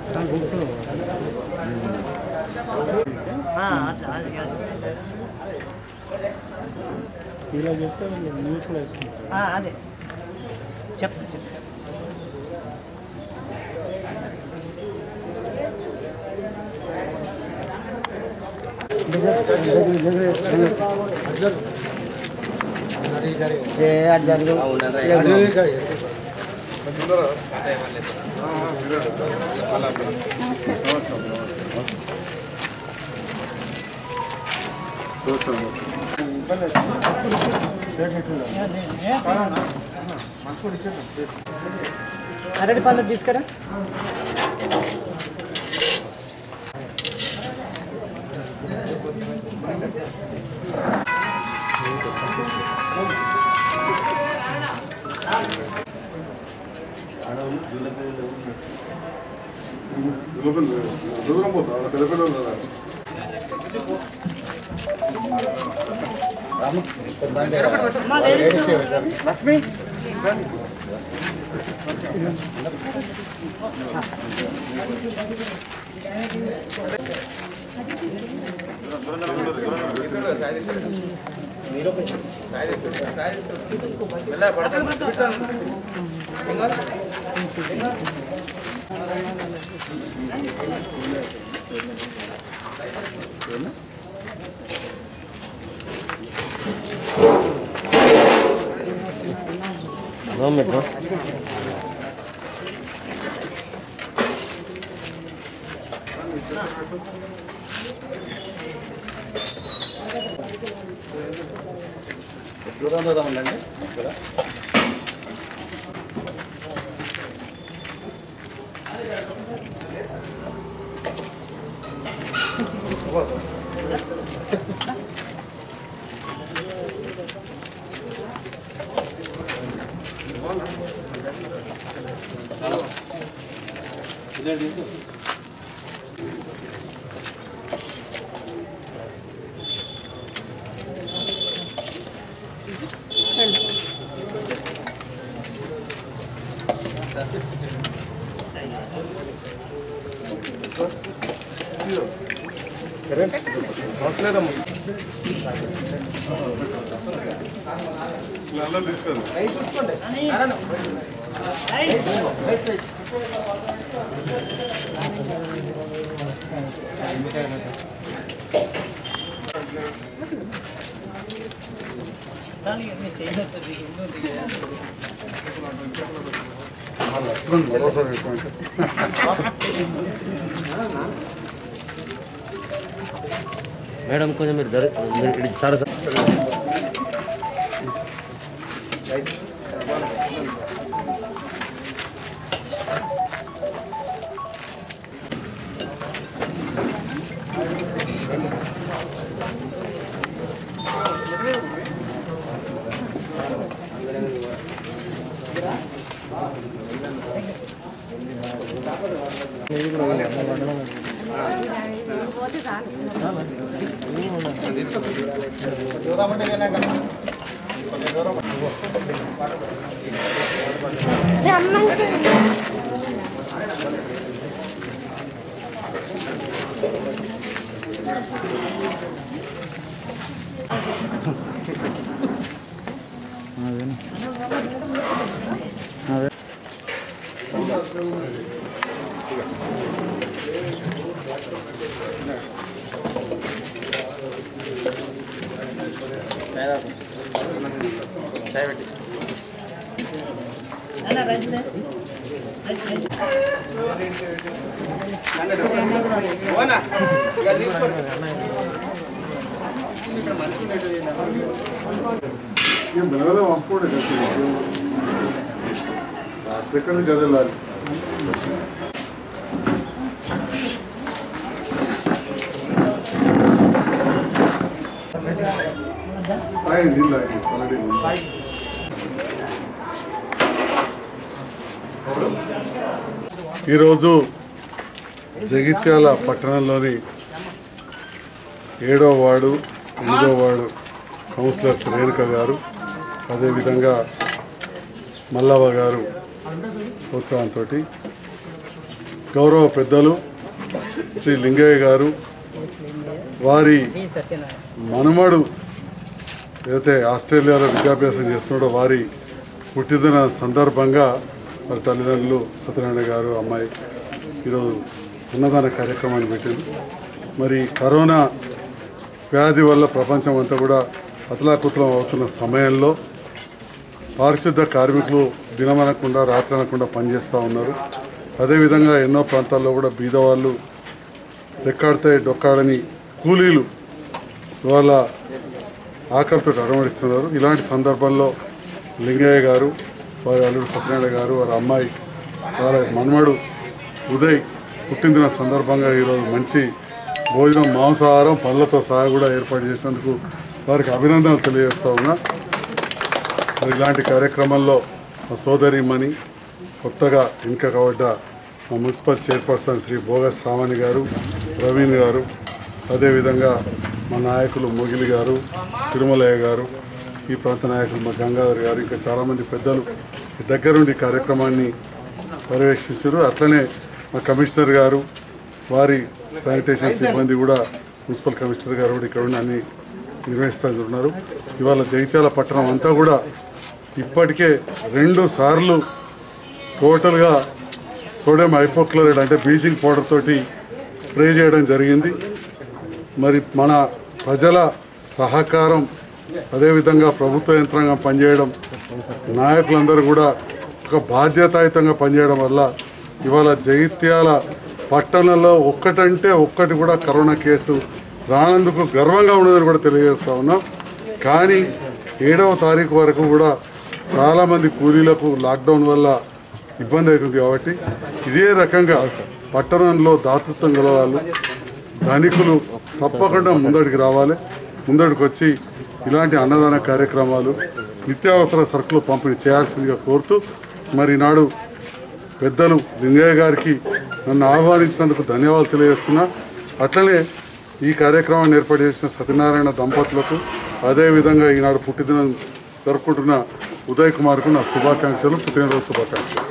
ఇలా చెప్తే వీళ్ళు న్యూస్లో వేసుకుంటారు అదే చెప్తా చెప్తా అరటి పండు తీసుకురా దూరం పోతా పెద్ద పిల్లలు దూరం దూరం ఉండండి అల్లం తీసుకోండి లక్ష్మణ్ మరోసారి పెట్టుకోండి మేడం కొంచెం మీరు దరి మీరు ఇటు సార్ ఏం మెలగలే పంపుకోండి ఎక్కడి నుంచి చదివాలి ఆయన నీళ్ళు ఆయన చల్లటి నీళ్ళు. ఈరోజు జగిత్యాల పట్టణంలోని ఏడో వార్డు ఎనిమిదో వార్డు కౌన్సిలర్స్ రేణుక గారు అదేవిధంగా మల్లవ్వ గారు ప్రోత్సాహంతో గౌరవ పెద్దలు శ్రీ లింగయ్య గారు వారి సత్యనారాయణ మనమడు ఏదైతే ఆస్ట్రేలియాలో విద్యాభ్యాసం చేస్తున్నాడో వారి పుట్టిన సందర్భంగా వారి తల్లిదండ్రులు సత్యనారాయణ గారు అమ్మాయి ఈరోజు అన్నదాన కార్యక్రమాన్ని పెట్టింది మరి కరోనా వ్యాధి వల్ల ప్రపంచం అంతా కూడా అతలాకుతలం అవుతున్న సమయంలో పారిశుద్ధ కార్మికులు దినమనకుండా రాత్రి అనకుండా పనిచేస్తూ ఉన్నారు అదేవిధంగా ఎన్నో ప్రాంతాల్లో కూడా బీదవాళ్ళు రెక్కాడితే డొక్కాడని కూలీలు వాళ్ళ ఆకలితో అడమడిస్తున్నారు ఇలాంటి సందర్భంలో లింగయ్య గారు వారి అల్లుడు సత్యనారాయణ గారు వారి అమ్మాయి వారి మన్మడు ఉదయ్ పుట్టినదిన సందర్భంగా ఈరోజు మంచి భోజనం మాంసాహారం పళ్ళతో సహా కూడా ఏర్పాటు చేసినందుకు వారికి అభినందనలు తెలియజేస్తా ఉన్నా మరి ఇలాంటి కార్యక్రమంలో మా సోదరిమణి కొత్తగా ఎన్నిక కాబడ్డ మా మున్సిపల్ చైర్పర్సన్ శ్రీ భోగస్ రామణి గారు ప్రవీణ్ గారు అదేవిధంగా మా నాయకులు మొగిలి గారు తిరుమలయ్య గారు ఈ ప్రాంత నాయకులు మా గంగాధర్ గారు ఇంకా చాలామంది పెద్దలు దగ్గరుండి ఈ కార్యక్రమాన్ని పర్యవేక్షించారు అట్లనే మా కమిషనర్ గారు వారి శానిటేషన్ సిబ్బంది కూడా మున్సిపల్ కమిషనర్ గారు కూడా ఇక్కడ ఉండి అన్ని నిర్వహిస్తూ ఉన్నారు ఇవాళ జైత్యాల పట్టణం అంతా కూడా ఇప్పటికే రెండు సార్లు టోటల్గా సోడియం హైపోక్లోరైడ్ అంటే బ్లీచింగ్ పౌడర్ తోటి స్ప్రే చేయడం జరిగింది మరి మన ప్రజల సహకారం అదేవిధంగా ప్రభుత్వ యంత్రాంగం పనిచేయడం నాయకులందరూ కూడా ఒక బాధ్యతాయుతంగా పనిచేయడం వల్ల ఇవాళ జైత్యాల పట్టణంలో ఒక్కటంటే ఒక్కటి కూడా కరోనా కేసు రానందుకు గర్వంగా ఉన్నదని కూడా తెలియజేస్తా ఉన్నాం కానీ ఏడవ తారీఖు వరకు కూడా చాలామంది కూలీలకు లాక్డౌన్ వల్ల ఇబ్బంది అవుతుంది కాబట్టి ఇదే రకంగా పట్టణంలో దాతృత్వం గల వాళ్ళు ధనికులు తప్పకుండా ముందడికి రావాలి ముందడికి వచ్చి ఇలాంటి అన్నదాన కార్యక్రమాలు నిత్యావసర సరుకులు పంపిణీ చేయాల్సిందిగా కోరుతూ మరి ఈనాడు పెద్దలు లింగయ్య గారికి నన్ను ఆహ్వానించినందుకు ధన్యవాదాలు తెలియజేస్తున్నా అట్లనే ఈ కార్యక్రమాన్ని ఏర్పాటు చేసిన సత్యనారాయణ దంపతులకు అదేవిధంగా ఈనాడు పుట్టినదినం జరుపుకుంటున్న ఉదయ్ కుమార్కు నా శుభాకాంక్షలు పుట్టినరోజు శుభాకాంక్షలు